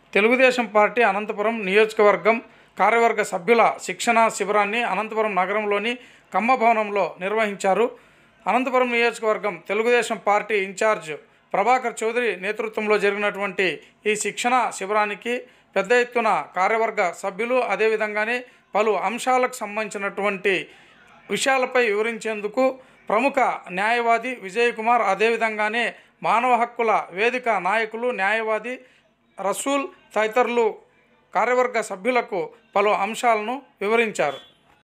Telugu Desam party Anantapuram నియోజకవర్గం కార్యవర్గ సభ్యుల శిక్షణ శిబిరాన్ని అనంతపురం నగరంలోని కమ్మ భవనంలో నిర్వహించారు అనంతపురం నియోజకవర్గం తెలుగుదేశం పార్టీ ఇన్ఛార్జ్ ప్రభాకర్ చౌదరి నేతృత్వంలో జరిగినటువంటి ఈ శిక్షణ శిబిరానికి పెద్ద ఎత్తున కార్యవర్గ సభ్యులు అదేవిధంగానే పలు అంశాలకు సంబంధించినటువంటి విషయాలపై వివరించేందుకు ప్రముఖ న్యాయవాది విజయ్ కుమార్ అదేవిధంగానే మానవ హక్కుల వేదిక నాయకులు న్యాయవాది రసూల్ తదితరులు కార్యవర్గ సభ్యులకు పలు అంశాలను వివరించారు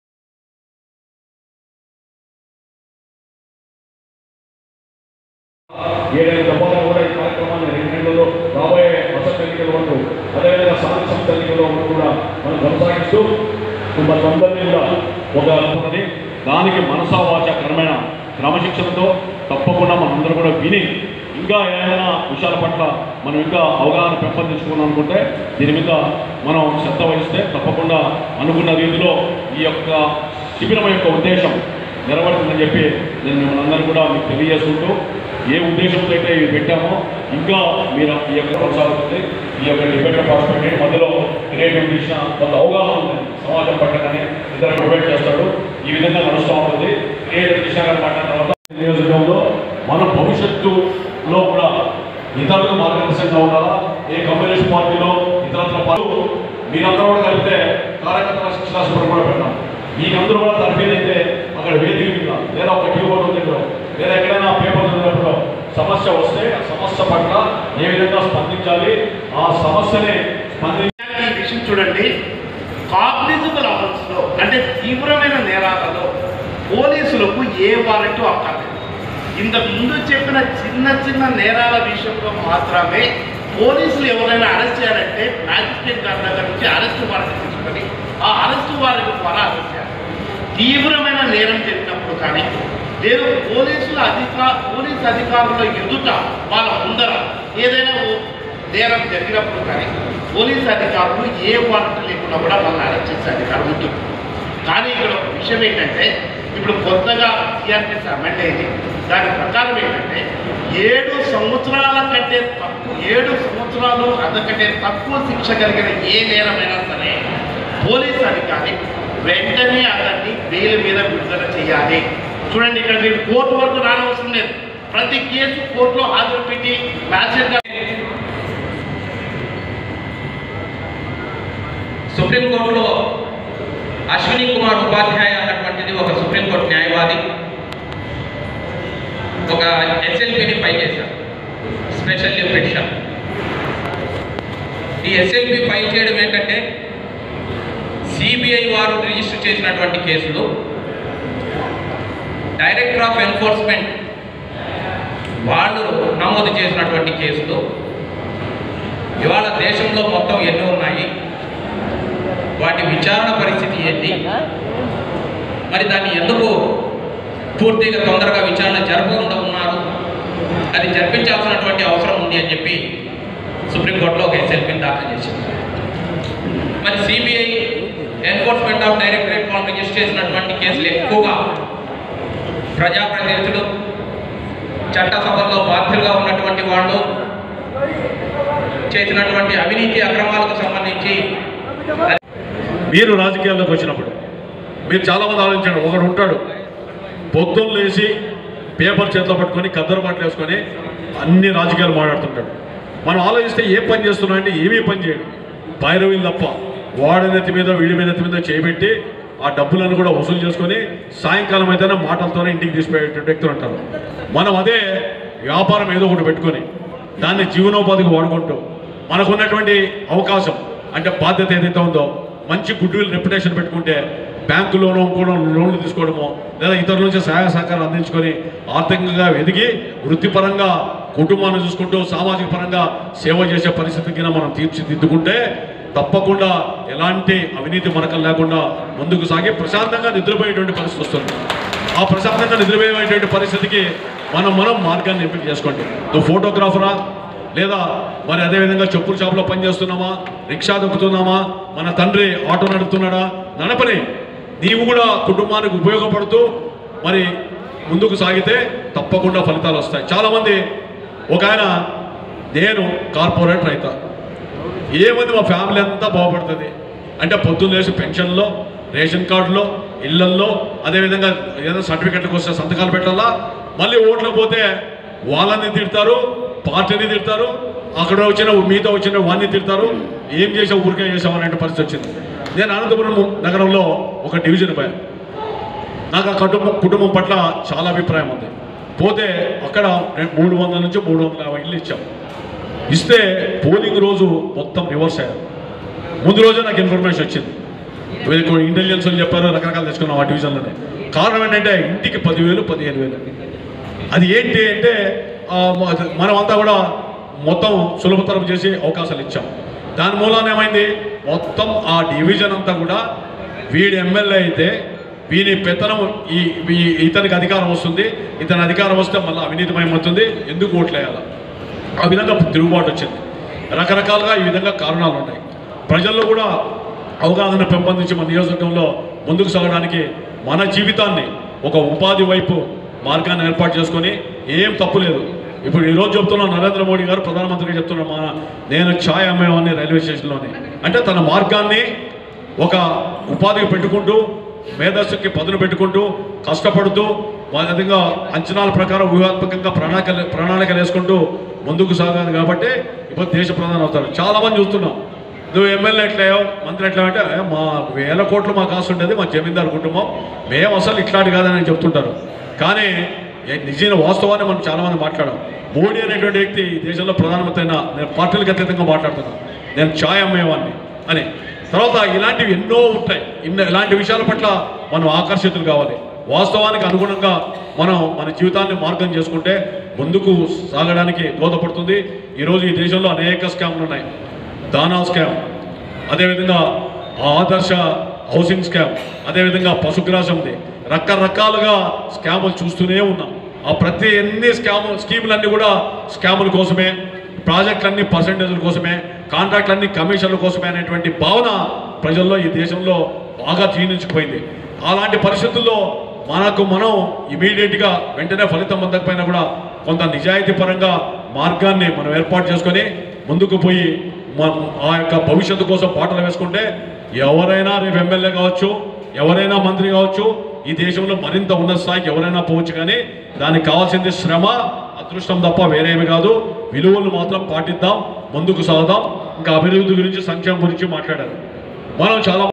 ఏడైదు దఫాలు కూడా ఈ కార్యక్రమాన్ని రెండు నెలల్లో రాబోయే వసతి ఎన్నికల వరకు అదేవిధంగా స్థానిక సంస్థ ఎన్నికల వరకు కూడా మనం కొనసాగిస్తూ మనందరినీ కూడా ఒక ఉన్నది దానికి మనసా వాచ క్రమేణ క్రమశిక్షణతో తప్పకుండా మనందరూ కూడా విని ఇంకా ఏదైనా విషయాల పట్ల మనం ఇంకా అవగాహన పెంపొందించుకున్నాం అనుకుంటే దీని మీద మనం శ్రద్ధ వహిస్తే తప్పకుండా అనుకున్న రీతిలో ఈ యొక్క శిబిరం యొక్క ఉద్దేశం నెరవేరుతుందని చెప్పి నేను మిమ్మల్ని అందరూ కూడా మీకు తెలియజేసుకుంటూ ఏ ఉద్దేశంతో అయితే ఇవి పెట్టామో ఇంకా మీరు ఈ యొక్క కొనసాగుతుంది ఈ యొక్క డిబేట్ పార్టిసిపేట్ మధ్యలో క్రియేటివ్ తీసిన కొంత అవగాహన ఉంది సమాజం పట్ల కానీ ఇతర డిబేట్ చేస్తాడు ఈ విధంగా నడుస్తూ ఉంటుంది క్రియేటివ్ దిశ గారు మాట్లాడిన తర్వాత నియోజకవర్గంలో మన భవిష్యత్తులో కూడా ఇతరులకు మార్గదర్శకంగా ఉండాలా ఏ కమ్యూనిస్ట్ పార్టీలో ఇతరత్ర పార్టీ మీరందరూ కూడా కలిపితే కార్యకర్తల శిక్షణ శిబిరం కూడా పెట్టాం మీకందరూ కూడా తరఫీదు అయితే అక్కడ వేదిక మీద లేదా ఒక కీబోర్డ్ ఉందో లేదా ఎక్కడైనా పేపర్ చదివినప్పుడు సమస్య వస్తే ఆ సమస్య పట్ల ఏ విధంగా స్పందించాలి ఆ సమస్యని స్పందించి ఈ విషయం చూడండి కాగ్నిజబుల్ అఫెన్స్లో అంటే తీవ్రమైన నేరాలలో పోలీసులకు ఏ వారెంట్ అక్కర్లేదు ఇంతకు ముందు చెప్పిన చిన్న చిన్న నేరాల విషయంలో మాత్రమే పోలీసులు ఎవరైనా అరెస్ట్ చేయాలంటే మ్యాజిస్ట్రేట్ గారి దగ్గర నుంచి అరెస్ట్ వారెంట్ తీసుకొని ఆ అరెస్ట్ వారెంట్ ద్వారా అరెస్ట్ చేయాలి తీవ్రమైన నేరం జరిగినప్పుడు కానీ లేదు పోలీసుల అధికా పోలీస్ అధికారుల ఎదుట వాళ్ళ ముందర ఏదైనా ఓ నేరం జరిగినప్పుడు కానీ పోలీస్ అధికారులు ఏ వారెంట్ లేకుండా కూడా వాళ్ళని అరెస్ట్ చేసే అధికారం ఉంటుంది కానీ ఇక్కడ ఒక విషయం ఏంటంటే ఇప్పుడు కొత్తగా సిఆర్పిఎస్ అమెండ్ అయింది దాని ప్రకారం ఏంటంటే ఏడు సంవత్సరాల కంటే తక్కువ ఏడు సంవత్సరాలు అంతకంటే తక్కువ శిక్ష కలిగిన ఏ నేరమైనా సరే పోలీస్ అధికారి వెంటనే అతన్ని బెయిల్ మీద విడుదల చేయాలి చూడండి ఇక్కడ మీరు కోర్టు వరకు రానవసరం లేదు ప్రతి కేసు కోర్టులో హాజరు పెట్టి మ్యాజిస్ట్రేట్ గారు సుప్రీంకోర్టులో అశ్విని కుమార్ ఉపాధ్యాయ అన్నటువంటిది ఒక సుప్రీంకోర్టు న్యాయవాది ఒక ఎస్ఎల్పిని ఫైల్ చేశారు స్పెషల్ లీవ్ పిటిషన్ ఈ ఎస్ఎల్పి ఫైల్ చేయడం ఏంటంటే సిబిఐ వారు రిజిస్టర్ చేసినటువంటి కేసులు డైరెక్టర్ ఆఫ్ ఎన్ఫోర్స్మెంట్ వాళ్ళు నమోదు చేసినటువంటి కేసులు ఇవాళ దేశంలో మొత్తం ఎన్ని ఉన్నాయి వాటి విచారణ పరిస్థితి ఏంటి మరి దాన్ని ఎందుకు పూర్తిగా తొందరగా విచారణ జరపకుండా ఉన్నారు అది జరిపించాల్సినటువంటి అవసరం ఉంది అని చెప్పి సుప్రీంకోర్టులో ఒక ఎస్ఎల్పిని దాఖలు చేసింది మరి సిబిఐ ఎన్ఫోర్స్మెంట్ ఆఫ్ డైరెక్టరేట్ వాళ్ళు రిజిస్టర్ చేసినటువంటి కేసులు ఎక్కువగా ప్రజాప్రతినిధులు చట్టసభల్లో బాధ్యులుగా ఉన్నటువంటి వాళ్ళు చేసినటువంటి అవినీతి అక్రమాలకు సంబంధించి మీరు రాజకీయాల్లోకి వచ్చినప్పుడు మీరు చాలామంది ఆలోచించండి ఒకడు ఉంటాడు పొద్దున్న లేచి పేపర్ చేతిలో పట్టుకొని కద్దరు బట్టలు వేసుకొని అన్ని రాజకీయాలు మాట్లాడుతుంటాడు మనం ఆలోచిస్తే ఏ పని చేస్తున్నా అంటే ఏమీ పని చేయడు భైరవీలు తప్ప వాడి నెత్తి మీద వీడి మీద నెత్తి మీద చేయబెట్టి ఆ డబ్బులను కూడా వసూలు చేసుకొని సాయంకాలం అయితేనే మాటలతోనే ఇంటికి తీసుకుపోయేటువంటి వ్యక్తులు ఉంటారు మనం అదే వ్యాపారం ఏదో ఒకటి పెట్టుకొని దాన్ని జీవనోపాధికి వాడుకుంటూ మనకున్నటువంటి అవకాశం అంటే బాధ్యత ఏదైతే ఉందో మంచి గుడ్ విల్ రెప్యుటేషన్ పెట్టుకుంటే బ్యాంకులోనూ కూడా లోన్లు తీసుకోవడమో లేదా ఇతరుల నుంచి సహాయ సహకారం అందించుకొని ఆర్థికంగా ఎదిగి వృత్తిపరంగా కుటుంబాన్ని చూసుకుంటూ సామాజిక పరంగా సేవ చేసే పరిస్థితికి మనం తీర్చిదిద్దుకుంటే తప్పకుండా ఎలాంటి అవినీతి మరకలు లేకుండా ముందుకు సాగి ప్రశాంతంగా నిద్రపోయేటువంటి పరిస్థితి వస్తుంది ఆ ప్రశాంతంగా నిద్రపోయేటువంటి పరిస్థితికి మనం మనం మార్గాన్ని ఎంపిక చేసుకోండి నువ్వు ఫోటోగ్రాఫరా లేదా మరి అదేవిధంగా చెప్పుల షాపులో పనిచేస్తున్నామా రిక్షా దొక్కుతున్నామా మన తండ్రి ఆటో నడుపుతున్నాడా నడపని నీవు కూడా కుటుంబానికి ఉపయోగపడుతూ మరి ముందుకు సాగితే తప్పకుండా ఫలితాలు వస్తాయి చాలామంది ఒక ఆయన నేను కార్పొరేటర్ అవుతా ఏముంది మా ఫ్యామిలీ అంతా బాగుపడుతుంది అంటే పొద్దున్న లేచి పెన్షన్లో రేషన్ కార్డులో ఇళ్లల్లో అదేవిధంగా ఏదైనా సర్టిఫికెట్లకు వస్తే సంతకాలు పెట్టాలా మళ్ళీ ఓట్లకు పోతే వాళ్ళని తిడతారు పార్టీని తిడతారు అక్కడ వచ్చిన మీతో వచ్చిన వాడిని తిడతారు ఏం చేసావు ఊరికే చేసావు అనే పరిస్థితి వచ్చింది నేను అనంతపురం నగరంలో ఒక డివిజన్ పోయాను నాకు ఆ కుటుంబం కుటుంబం పట్ల చాలా అభిప్రాయం ఉంది పోతే అక్కడ రెండు మూడు వందల నుంచి మూడు వందల యాభై ఇల్లు ఇచ్చాం ఇస్తే పోలింగ్ రోజు మొత్తం రివర్స్ అయ్యారు ముందు రోజే నాకు ఇన్ఫర్మేషన్ వచ్చింది వీళ్ళకి ఇంటెలిజెన్స్ వాళ్ళు చెప్పారు రకరకాలు తెచ్చుకున్నాం ఆ డివిజన్లోనే కారణం ఏంటంటే ఇంటికి పదివేలు పదిహేను వేలు అది ఏంటి అంటే ఆ, మ- మనమంతా కూడా మొత్తం సులభతరం చేసి అవకాశాలు ఇచ్చాం దాని మూలాన ఏమైంది మొత్తం ఆ డివిజన్ అంతా కూడా వీడి ఎమ్మెల్యే అయితే వీని పెత్తనం ఈ ఈ- ఇతనికి అధికారం వస్తుంది ఇతని అధికారం వస్తే మళ్ళీ అవినీతిమయమవుతుంది ఎందుకు ఓట్లేయాలి ఆ విధంగా తిరుగుబాటు వచ్చింది రకరకాలుగా ఈ విధంగా కారణాలు ఉన్నాయి ప్రజల్లో కూడా అవగాహన పెంపొందించి మన నియోజకవర్గంలో ముందుకు సాగడానికి మన జీవితాన్ని ఒక ఉపాధి వైపు మార్గాన్ని ఏర్పాటు చేసుకొని ఏం తప్పు లేదు ఇప్పుడు ఈరోజు చెప్తున్న నరేంద్ర మోడీ గారు ప్రధానమంత్రిగా చెప్తున్న మన నేను ఛాయ్ అమ్మేవాడిని రైల్వే స్టేషన్లోనే అంటే తన మార్గాన్ని ఒక ఉపాధికి పెట్టుకుంటూ మేధస్సుకి పదును పెట్టుకుంటూ కష్టపడుతూ విధంగా అంచనాల ప్రకారం వ్యూహాత్మకంగా ప్రణాళిక ప్రణాళికలు వేసుకుంటూ ముందుకు సాగాలి కాబట్టి ఇప్పుడు దేశ ప్రధాని అవుతారు చాలా మంది చూస్తున్నాం నువ్వు ఎమ్మెల్యే ఎట్లయ్యావు మంత్రి ఎట్లా అంటే "ఏ, మా వేల కోట్లు మాకు ఆశ ఉండేది మా జమీందారు కుటుంబం మేము అసలు ఇట్లాంటి కాదని చెప్తుంటారు కానీ ఏ నిజమైన వాస్తవాన్ని మనం చాలా మంది మాట్లాడాం మోడీ అనేటువంటి వ్యక్తి ఈ దేశంలో ప్రధానమంత్రి అయినా నేను పార్టీలకు అతీతంగా మాట్లాడుతున్నాను నేను ఛాయ్ అమ్మేవాడిని అని తర్వాత ఇలాంటివి ఎన్నో ఉంటాయి ఇన్న ఇలాంటి విషయాల పట్ల మనం ఆకర్షితులు కావాలి వాస్తవానికి అనుగుణంగా మనం మన జీవితాన్ని మార్గం చేసుకుంటే ముందుకు సాగడానికి దోహదపడుతుంది ఈరోజు ఈ దేశంలో అనేక స్కామ్లు ఉన్నాయి దానా స్కామ్ అదేవిధంగా ఆదర్శ హౌసింగ్ స్కామ్ అదేవిధంగా పశుగ్రాసంది రకరకాలుగా స్కాములు చూస్తూనే ఉన్నాం ఆ ప్రతి ఎన్ని స్కామ్ స్కీములన్నీ కూడా స్కాముల కోసమే ప్రాజెక్టులన్నీ పర్సంటేజ్ల కోసమే కాంట్రాక్టులన్నీ కమిషన్ల కోసమే అనేటువంటి భావన ప్రజల్లో ఈ దేశంలో బాగా క్షీణించిపోయింది అలాంటి పరిస్థితుల్లో మనకు మనం ఇమీడియట్గా వెంటనే ఫలితం అందకపోయినా కూడా కొంత నిజాయితీ పరంగా మార్గాన్ని మనం ఏర్పాటు చేసుకొని ముందుకు పోయి మ- ఆ యొక్క భవిష్యత్తు కోసం పాటలు వేసుకుంటే ఎవరైనా రేపు ఎమ్మెల్యే కావచ్చు ఎవరైనా మంత్రి కావచ్చు ఈ దేశంలో మరింత ఉన్నత స్థాయికి ఎవరైనా పోవచ్చు కానీ దానికి కావాల్సింది శ్రమ అదృష్టం తప్ప వేరేమి కాదు విలువలు మాత్రం పాటిద్దాం ముందుకు సాగుదాం ఇంకా అభివృద్ధి గురించి సంక్షేమం గురించి మాట్లాడారు మనం చాలా